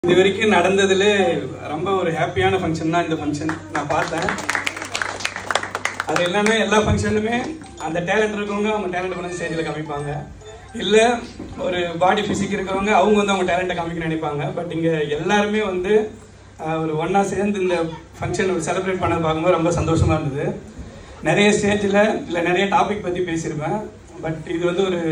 இது வரைக்கும் நடந்ததுல ரொம்ப ஒரு ஹாப்பியான ஃபங்க்ஷன் தான் இந்த ஃபங்க்ஷன் நான் பார்த்தேன் அது எல்லாமே எல்லா ஃபங்க்ஷனுமே அந்த டேலண்ட் இருக்கவங்க அவங்க டேலண்ட் கொண்டு ஸ்டேஜில் காமிப்பாங்க இல்லை ஒரு பாடி ஃபிசிக் இருக்கிறவங்க அவங்க வந்து அவங்க டேலண்ட்டை காமிக்க நினைப்பாங்க பட் இங்கே எல்லாருமே வந்து ஆஹ், ஒரு ஒன்றா சேர்ந்து இந்த ஃபங்க்ஷன் ஒரு செலிப்ரேட் பண்ண பார்க்கும்போது ரொம்ப சந்தோஷமாக இருந்தது நிறைய ஸ்டேஜில் இல்லை நிறைய டாபிக் பற்றி பேசியிருப்பேன் பட் இது வந்து ஒரு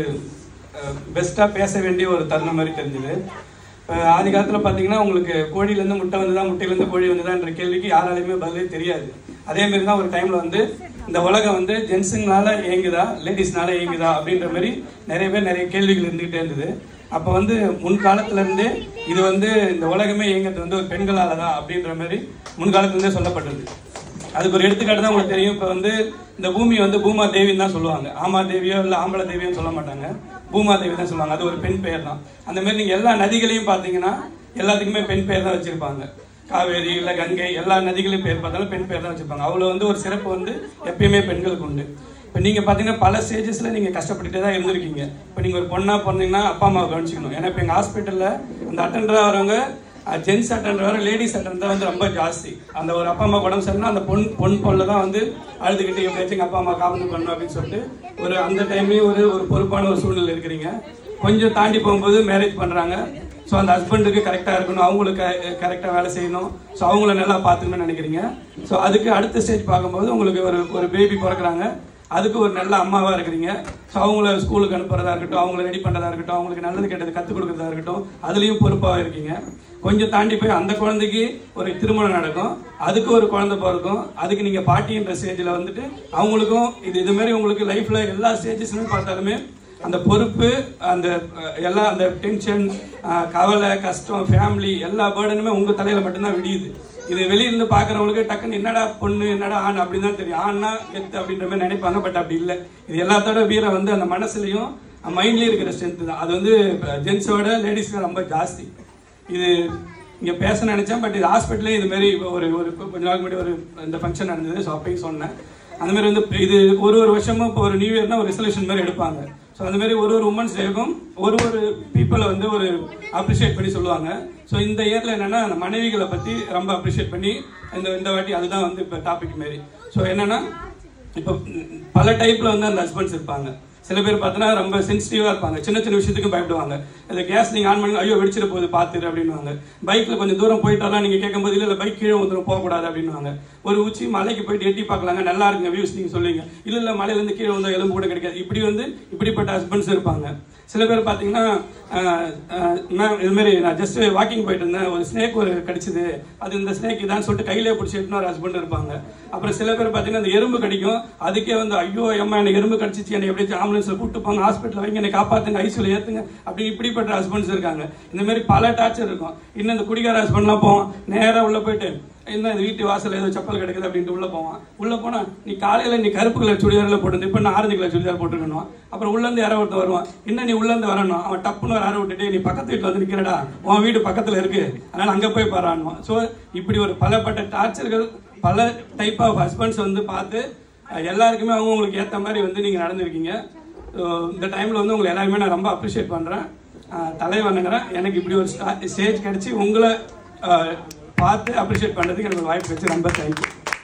பெஸ்ட்டாக பேச வேண்டிய ஒரு தருணம் மாதிரி தெரிஞ்சுது இப்போ ஆதி காலத்தில் பார்த்தீங்கன்னா உங்களுக்கு கோழியிலேருந்து முட்டை வந்ததா முட்டையிலேருந்து கோழி வந்ததான்ற கேள்விக்கு யாராலையுமே பதிலே தெரியாது அதே மாதிரி தான் ஒரு டைமில் வந்து இந்த உலகம் வந்து ஜென்ஸுங்களால இயங்குதா லேடிஸ்னால இயங்குதா அப்படின்ற மாதிரி நிறைய பேர் நிறைய கேள்விகள் இருந்துகிட்டே இருந்தது அப்போ வந்து முன்காலத்துல இருந்தே இது வந்து இந்த உலகமே இயங்குறது வந்து ஒரு பெண்களால தான் அப்படின்ற மாதிரி முன்காலத்துலேருந்தே சொல்லப்பட்டது அதுக்கு ஒரு எடுத்துக்காட்டு தான் உங்களுக்கு தெரியும் இப்போ வந்து இந்த பூமி வந்து பூமா தேவின்னு தான் சொல்லுவாங்க ஆமா தேவியோ இல்லை ஆம்பளை தேவியோன்னு சொல்ல மாட்டாங்க பூமா தேவி தான் சொல்லுவாங்க அது ஒரு பெண் பெயர் தான் அந்த மாதிரி நீங்கள் எல்லா நதிகளையும் பார்த்தீங்கன்னா எல்லாத்துக்குமே பெண் பெயர் தான் வச்சிருப்பாங்க காவேரி இல்லை கங்கை எல்லா நதிகளையும் பேர் பார்த்தாலும் பெண் பெயர் தான் வச்சிருப்பாங்க அவ்வளோ வந்து ஒரு சிறப்பு வந்து எப்பயுமே பெண்களுக்கு உண்டு இப்போ நீங்கள் பார்த்தீங்கன்னா பல ஸ்டேஜஸில் நீங்கள் கஷ்டப்பட்டுட்டே தான் இருந்திருக்கீங்க இப்போ நீங்கள் ஒரு பொண்ணாக பிறந்தீங்கன்னா அப்பா அம்மாவை கவனிச்சிக்கணும் ஏன்னா இப்போ எங்கள் ஹாஸ்பிட்டலில் அந்த அட்டண்டராக வரவங்க ஜென்ஸ் அட்டண்டர் வர லேடிஸ் அட்டண்டர் தான் வந்து ரொம்ப ஜாஸ்தி அந்த ஒரு அப்பா அம்மா உடம்பு சரியில்லை அந்த பொன் பொன் பொருள் தான் வந்து அழுதுகிட்டு எப்படியாச்சும் எங்கள் அப்பா அம்மா காமெடி பண்ணணும் அப்படின்னு சொல்லிட்டு ஒரு அந்த டைம்லேயும் ஒரு ஒரு பொறுப்பான ஒரு சூழ்நிலை இருக்கிறீங்க கொஞ்சம் தாண்டி போகும்போது மேரேஜ் பண்ணுறாங்க ஸோ அந்த ஹஸ்பண்டுக்கு கரெக்டாக இருக்கணும் அவங்களுக்கு கரெக்டாக வேலை செய்யணும் ஸோ அவங்கள நல்லா பார்த்துக்கணும்னு நினைக்கிறீங்க ஸோ அதுக்கு அடுத்த ஸ்டேஜ் பார்க்கும்போது உங்களுக்கு ஒரு ஒரு பேபி பிறக்கிறாங்க அதுக்கு ஒரு நல்ல அம்மாவாக இருக்கிறீங்க ஸோ அவங்கள ஸ்கூலுக்கு அனுப்புறதா இருக்கட்டும் அவங்கள ரெடி பண்ணுறதா இருக்கட்டும் அவங்களுக்கு நல்லது கெட்டது கற்றுக் கொடுக்கறதா இருக்கட்டும் அதுலேயும் பொறுப்பாக இருக்கீங்க கொஞ்சம் தாண்டி போய் அந்த குழந்தைக்கு ஒரு திருமணம் நடக்கும் அதுக்கு ஒரு குழந்தை பிறக்கும் அதுக்கு நீங்கள் பாட்டின்ற ஸ்டேஜில் வந்துட்டு அவங்களுக்கும் இது இது மாதிரி உங்களுக்கு லைஃப்பில் எல்லா ஸ்டேஜஸ்லுமே பார்த்தாலுமே அந்த பொறுப்பு அந்த அஹ், எல்லா அந்த டென்ஷன் கவலை கஷ்டம் ஃபேமிலி எல்லா பேர்டனுமே உங்கள் தலையில் மட்டும்தான் விடியுது இது வெளியிருந்து பார்க்குறவங்களுக்கு டக்குன்னு என்னடா பொண்ணு என்னடா ஆண் அப்படின்னு தான் தெரியும் ஆண்னா கெத்து அப்படின்ற மாதிரி நினைப்பாங்க பட் அப்படி இல்லை இது எல்லாத்தோட வீரம் வந்து அந்த மனசுலையும் மைண்ட்லேயும் இருக்கிற ஸ்ட்ரென்த் தான் அது வந்து ஜென்ஸோட லேடிஸ்க்கு ரொம்ப ஜாஸ்தி இது இங்கே பேச நினைச்சேன் பட் இது ஹாஸ்பிட்டலே இது மாதிரி ஒரு ஒரு கொஞ்ச நாள் முன்னாடி ஒரு இந்த ஃபங்க்ஷன் நடந்தது ஸோ அப்பயும் சொன்னேன் அந்த மாதிரி வந்து இது ஒரு ஒரு வருஷமும் இப்போ ஒரு நியூ இயர்னா ஒரு ரெசல்யூஷன் மாதிரி எடுப்பாங்க ஸோ அந்த மாதிரி ஒரு ஒரு உமன்ஸ் டேக்கும் ஒரு ஒரு பீப்புளை வந்து ஒரு அப்ரிஷியேட் பண்ணி சொல்லுவாங்க ஸோ இந்த இயரில் என்னன்னா அந்த மனைவிகளை பற்றி ரொம்ப அப்ரிஷியேட் பண்ணி இந்த இந்த வாட்டி அதுதான் வந்து இப்போ டாபிக் மாரி ஸோ என்னன்னா இப்போ பல டைப்ல வந்து அந்த ஹஸ்பண்ட்ஸ் இருப்பாங்க சில பேர் பார்த்தோன்னா ரொம்ப சென்சிட்டிவா இருப்பாங்க சின்ன சின்ன விஷயத்துக்கு பயப்படுவாங்க இந்த கேஸ் நீங்க ஆன் பண்ணி ஐயோ வெடிச்சிட போகுது பார்த்துரு அப்படின்னுவாங்க பைக்ல கொஞ்சம் தூரம் போயிட்டாலாம் நீங்க கேட்கும்போது இல்ல இல்ல பைக் கீழே வந்துடும் போகக்கூடாது அப்படின்னுவாங்க ஒரு உச்சி மலைக்கு போயிட்டு எட்டி பார்க்கலாங்க நல்லா இருக்குங்க வியூஸ் நீங்க சொல்லுவீங்க இல்ல இல்ல மலையில இருந்து கீழே வந்தா எலும்பு கூட கிடைக்காது இப்படி வந்து இப்படிப்பட்ட ஹஸ்பண்ட்ஸ் இருப்பாங்க சில பேர் பார்த்தீங்கன்னா மேம் இது மாதிரி நான் ஜஸ்ட் வாக்கிங் போயிட்டு இருந்தேன் ஒரு ஸ்னேக் ஒரு கடிச்சது அது இந்த ஸ்னேக் இதான் சொல்லிட்டு கையிலே பிடிச்சி எடுத்துன்னு ஒரு ஹஸ்பண்ட் இருப்பாங்க அப்புறம் சில பேர் பார்த்தீங்கன்னா அந்த எறும்பு கடிக்கும் அதுக்கே வந்து ஐயோ அம்மா எனக்கு எறும்பு கடிச்சிச்சு என்னை எப்படியாச்சும் ஆம்புலன்ஸில் கூப்பிட்டு போங்க ஹாஸ்பிட்டல் வைங்க என்னை காப்பாத்துங்க ஐசியூல ஏத்துங்க அப்படி இப்படிப்பட்ட ஹஸ்பண்ட்ஸ் இருக்காங்க இந்த மாதிரி பல டார்ச்சர் இருக்கும் இன்னும் இந்த குடிகார ஹஸ்பண்ட்லாம் போவோம் நேராக உள்ள போயிட்டு என்ன இது வீட்டு வாசல் ஏதோ செப்பல் கிடைக்குது அப்படின்ட்டு உள்ள போவான் உள்ள போனா நீ காலையில நீ கருப்பு கலர் சுடிதார்ல போட்டு இப்ப நான் ஆரஞ்சு கலர் சுடிதார் போட்டுக்கணும் அப்புறம் உள்ள இருந்து யாரோ ஒருத்தர் வருவான் இன்னும் நீ உள்ள இருந்து வரணும் அவன் டப்புன்னு ஒரு அரை விட்டுட்டு நீ பக்கத்து வீட்டுல வந்து நிக்கிறடா உன் வீடு பக்கத்துல இருக்கு அதனால அங்க போய் பாரானுவான் சோ இப்படி ஒரு பலப்பட்ட டார்ச்சர்கள் பல டைப் ஆஃப் ஹஸ்பண்ட்ஸ் வந்து பார்த்து அஹ், எல்லாருக்குமே அவங்க உங்களுக்கு ஏத்த மாதிரி வந்து நீங்க நடந்திருக்கீங்க So, இந்த டைம்ல வந்து உங்களை எல்லாருமே நான் ரொம்ப அப்ரிஷியேட் பண்றேன் அஹ், தலை வணங்குறேன் எனக்கு இப்படி ஒரு ஸ்டேஜ் கிடைச்சி உங்களை அஹ், பார்த்து அப்ரிஷியேட் பண்றதுக்கு எனக்கு ஒரு வாய்ப்பு வச்சு ரொம்ப தேங்க்யூ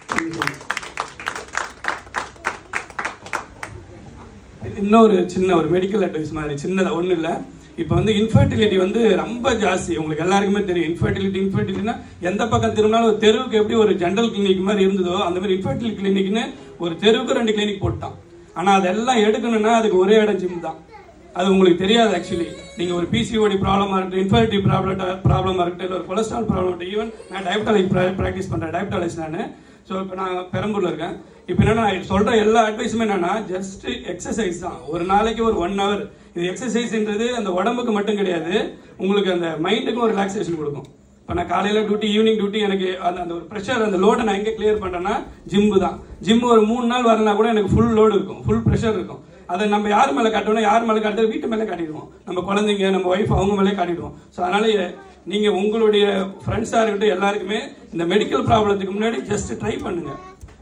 இன்னொரு சின்ன ஒரு மெடிக்கல் அட்வைஸ் மாதிரி சின்னதா ஒன்றும் இல்லை இப்போ வந்து இன்ஃபர்டிலிட்டி வந்து ரொம்ப ஜாஸ்தி உங்களுக்கு எல்லாருக்குமே தெரியும் இன்ஃபர்டிலிட்டி இன்ஃபர்டிலிட்டினா எந்த பக்கம் திரும்பினாலும் ஒரு தெருவுக்கு எப்படி ஒரு ஜென்ரல் கிளினிக் மாதிரி இருந்ததோ அந்த மாதிரி இன்ஃபர்டிலிட்டி கிளினிக்னு ஒரு தெருவுக்கு ரெண்டு கிளினிக் போட்டான் ஆனால் அதெல்லாம் எடுக்கணும்னா அதுக்கு ஒரே இடம் ஜிம் தான் அது உங்களுக்கு தெரியாது ஆக்சுவலி நீங்க ஒரு பிசிஓடி ப்ராப்ளமா இருக்கட்டும் இன்ஃபர்டிலிட்டி ப்ராப்ளம் ப்ராப்ளமா இருக்கட்டும் இல்லை ஒரு கொலஸ்ட்ரால் ப்ராப்ளம் இருக்கட்டும் ஈவன் நான் டயபெட்டாலஜி ப்ராக்டிஸ் பண்றேன் டயபெட்டாலஜி நான் ஸோ இப்போ நான் பெரம்பூர்ல இருக்கேன் இப்போ என்னன்னா நான் சொல்ற எல்லா அட்வைஸுமே என்னன்னா ஜஸ்ட் எக்ஸசைஸ் தான் ஒரு நாளைக்கு ஒரு ஒன் ஹவர் இது எக்ஸசைஸ்ன்றது அந்த உடம்புக்கு மட்டும் கிடையாது உங்களுக்கு அந்த மைண்டுக்கும் ஒரு ரிலாக்ஸேஷன் கொடுக்கும் இப்போ நான் காலையில டியூட்டி ஈவினிங் டியூட்டி எனக்கு அந்த அந்த ஒரு ப்ரெஷர் அந்த லோடை நான் எங்கே கிளியர் பண்றேன்னா ஜிம்மு தான் ஜிம் ஒரு மூணு நாள் வரலனா கூட எனக்கு ஃபுல் லோடு இருக்கும் ஃபுல் ப்ரெஷர் இருக்கும் அதை நம்ம யார் மேலே காட்டணும் யார் மேலே காட்டுறது வீட்டு மேலே காட்டிடுவோம் நம்ம குழந்தைங்க நம்ம ஒய்ஃப் அவங்க மேலே காட்டிடுவோம் ஸோ அதனால நீங்க உங்களுடைய ஃப்ரெண்ட்ஸாக இருக்கட்டும் எல்லாருக்குமே இந்த மெடிக்கல் ப்ராப்ளத்துக்கு முன்னாடி ஜஸ்ட் ட்ரை பண்ணுங்க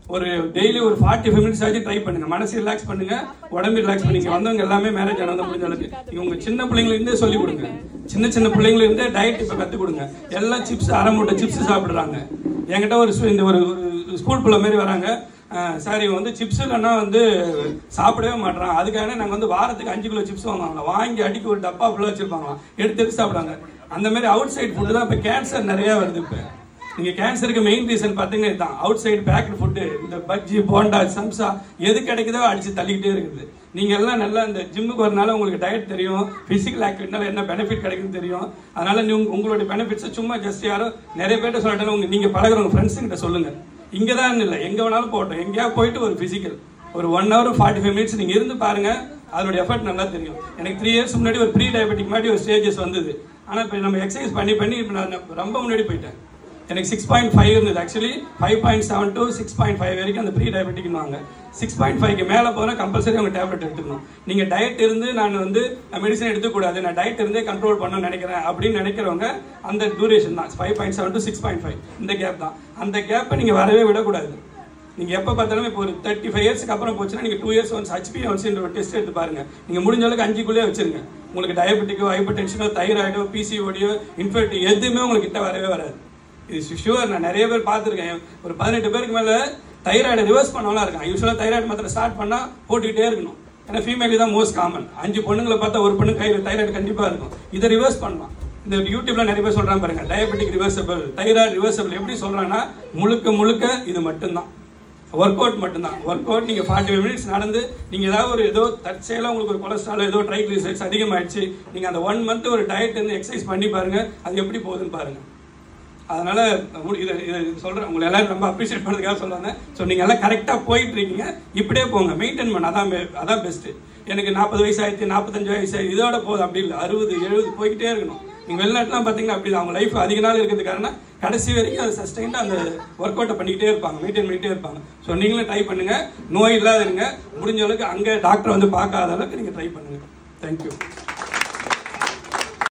ஒரு டெய்லி ஒரு ஃபார்ட்டி ஃபைவ் மினிட்ஸ் ஆச்சு ட்ரை பண்ணுங்க மனசு ரிலாக்ஸ் பண்ணுங்க உடம்பு ரிலாக்ஸ் பண்ணிங்க வந்தவங்க எல்லாமே மேரேஜ் ஆனவங்க முடிஞ்ச அளவுக்கு நீங்க உங்க சின்ன பிள்ளைங்கள இருந்தே சொல்லி கொடுங்க சின்ன சின்ன பிள்ளைங்கள இருந்தே டயட் இப்ப கத்து கொடுங்க எல்லாம் சிப்ஸ் அரை மூட்டை சிப்ஸ் சாப்பிடுறாங்க என்கிட்ட ஒரு ஸ்கூ- இந்த ஒரு ஒரு ஸ்கூல் பிள்ளை மாதிரி வராங்க சார் இவன் வந்து சிப்ஸ் இல்லைன்னா வந்து சாப்பிடவே மாட்டான் அதுக்காக நாங்கள் வந்து வாரத்துக்கு அஞ்சு கிலோ சிப்ஸ் வாங்குவாங்க வாங்கி அடிக்க ஒரு டப்பா ஃபுல்லாக வச்சிருப்பாங்களாம் எடுத்து எடுத்து சாப்பிடுவாங்க அந்த மாதிரி அவுட் சைடு ஃபுட்டு தான் இப்போ கேன்சர் நிறைய வருது இப்போ நீங்க கேன்சருக்கு மெயின் ரீசன் பாத்தீங்கன்னா இதுதான் அவுட் சைடு பேக்டு ஃபுட்டு இந்த பஜ்ஜி போண்டா சம்சா எது கிடைக்குதோ அடிச்சு தள்ளிக்கிட்டே இருக்குது நீங்க எல்லாம் நல்லா இந்த ஜிம்முக்கு வரனால உங்களுக்கு டயட் தெரியும் பிசிக்கல் ஆக்டிவிட்டினால என்ன பெனிஃபிட் கிடைக்குன்னு தெரியும் அதனால நீ உங்க- உங்களுடைய பெனிஃபிட்ஸை சும்மா ஜஸ்ட் யாரோ நிறைய பேர்ட்ட சொல்லிட்டேன் உங்க நீங்க பழகுறவங்க ஃப்ரெண்ட்ஸ் கிட்ட சொல்லுங்க இங்க தான் இல்லை எங்க வேணாலும் போட்டோம் எங்கேயாவது போயிட்டு ஒரு பிசிக்கல் ஒரு one hour forty five minutes நீங்க இருந்து பாருங்க அதோட எஃபர்ட் நல்லா தெரியும் எனக்கு த்ரீ இயர்ஸ் முன்னாடி ஒரு ப்ரீ டயபெட்டிக் மாதிரி ஒரு ஸ்டேஜஸ் வந்தது ஆனா இப்போ நம்ம எக்ஸசைஸ் பண்ணி பண்ணி இப்போ நான் ரொம்ப முன்னாடி போயிட்டேன் எனக்கு சிக்ஸ் பாயிண்ட் ஃபைவ் இருந்தது actually five point seven to six point five வரைக்கும் அந்த ப்ரீ டயபெட்டிக்னுவாங்க சிக்ஸ் பாயிண்ட் ஃபைவ்க்கு மேலே போனால் கம்பல்சரி அவங்க டேப்லெட் எடுத்துக்கணும் நீங்கள் டயட் இருந்து நான் வந்து மெடிசன் எடுத்துக்கூடாது நான் டயட் இருந்தே கண்ட்ரோல் பண்ணணும்னு நினைக்கிறேன் அப்படின்னு நினைக்கிறவங்க அந்த டூரேஷன் தான் five point seven to six point five இந்த கேப் தான் அந்த கேப்பை நீங்கள் வரவே விடக்கூடாது நீங்க எப்ப பார்த்தாலும் இப்போ ஒரு தேர்ட்டி ஃபைவ் இயர்ஸ்க்கு அப்புறம் போச்சுன்னா நீங்க டூ இயர்ஸ் ஒன்ஸ் ஹச்பி ஒன்ஸ் ஒரு டெஸ்ட் எடுத்து பாருங்க நீங்க முடிஞ்ச அளவுக்கு அஞ்சுக்குள்ளே வச்சிருங்க உங்களுக்கு டயபெட்டிக்கோ ஹைப்பர் டென்ஷனோ தைராய்டோ பிசிஓடியோ இன்ஃபெக்ட் எதுவுமே உங்களுக்கு கிட்ட வரவே வராது இது ஷுவர் நான் நிறைய பேர் பார்த்துருக்கேன் ஒரு பதினெட்டு பேருக்கு மேல தைராய்டை ரிவர்ஸ் பண்ணவலாம் இருக்கான் யூஸ்வலாக தைராய்டு மாத்திரை ஸ்டார்ட் பண்ணா போட்டுக்கிட்டே இருக்கணும் ஏன்னா ஃபீமேல் தான் மோஸ்ட் காமன் அஞ்சு பொண்ணுங்களை பார்த்தா ஒரு பொண்ணு கையில் தைராய்டு கண்டிப்பா இருக்கும் இதை ரிவர்ஸ் பண்ணலாம் இந்த யூடியூப்ல நிறைய பேர் சொல்றாங்க பாருங்க டயபெட்டிக் ரிவர்சபிள் தைராய்டு ரிவர்சபிள் எப்படி சொல்றாங்கன்னா முழுக்க முழுக்க இது மட்டும்தான் ஒர்க் அவுட் மட்டும்தான் ஒர்க் அவுட் நீங்க ஃபார்ட்டி ஃபைவ் மினிட்ஸ் நடந்து நீங்க ஏதாவது ஒரு ஏதோ தற்செயலா உங்களுக்கு ஒரு கொலஸ்ட்ரால் ஏதோ ட்ரைக்ளிசரைட்ஸ் அதிகமாயிடுச்சு நீங்க அந்த ஒன் மந்த் ஒரு டயட் இருந்து எக்ஸசைஸ் பண்ணி பாருங்க அது எப்படி போகுதுன்னு பாருங்க அதனால உங்க- இதை இதை சொல்றேன் உங்களை எல்லாரும் ரொம்ப அப்ரிஷியேட் பண்ணுறதுக்காக சொல்றாங்க ஸோ நீங்க எல்லாம் கரெக்டா போயிட்டு இருக்கீங்க இப்படியே போங்க மெயின்டைன் பண்ண அதான் be- அதான் பெஸ்ட் எனக்கு நாற்பது வயசு ஆயிடுச்சு நாற்பத்தஞ்சு வயசு ஆயிடுச்சு இதோட போதும் அப்படி இல்லை அறுபது எழுபது போய்கிட்டே இருக்கணும் நீங்க வெளிநாட்டுலாம் பாத்தீங்கன்னா அப்படி அவங்க லைஃப் அதிக நாள் இருக்கிறது காரணம் கடைசி வரைக்கும் அது சஸ்டைன்டா அந்த ஒர்க் அவுட்டை பண்ணிக்கிட்டே இருப்பாங்க மெயின்டைன் பண்ணிட்டே இருப்பாங்க ஸோ நீங்களும் ட்ரை பண்ணுங்க நோய் இல்லாத இருங்க முடிஞ்ச அளவுக்கு அங்க டாக்டர் வந்து பார்க்காத அளவுக்கு நீங்க ட்ரை பண்ணுங்க தேங்க்யூ